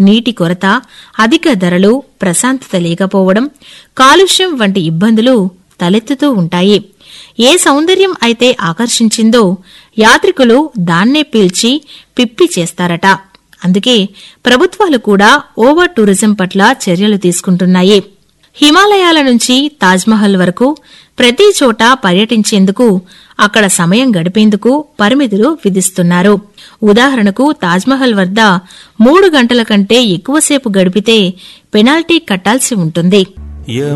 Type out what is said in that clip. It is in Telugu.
నీటి కొరత అధిక ధరలు ప్రశాంతత లేకపోవడం కాలుష్యం వంటి ఇబ్బందులు తలెత్తుతూ ఉంటాయి ఏ సౌందర్యం అయితే ఆకర్షించిందో యాత్రికులు దాన్నే పీల్చి పిప్పి చేస్తారట అందుకే ప్రభుత్వాలు కూడా ఓవర్ టూరిజం పట్ల చర్యలు తీసుకుంటున్నాయి హిమాలయాల నుంచి తాజ్మహల్ వరకు ప్రతి చోట పర్యటించేందుకు అక్కడ సమయం గడిపేందుకు పరిమితులు విధిస్తున్నారు ఉదాహరణకు తాజ్మహల్ వద్ద మూడు గంటల కంటే ఎక్కువసేపు గడిపితే పెనాల్టీ కట్టాల్సి ఉంటుంది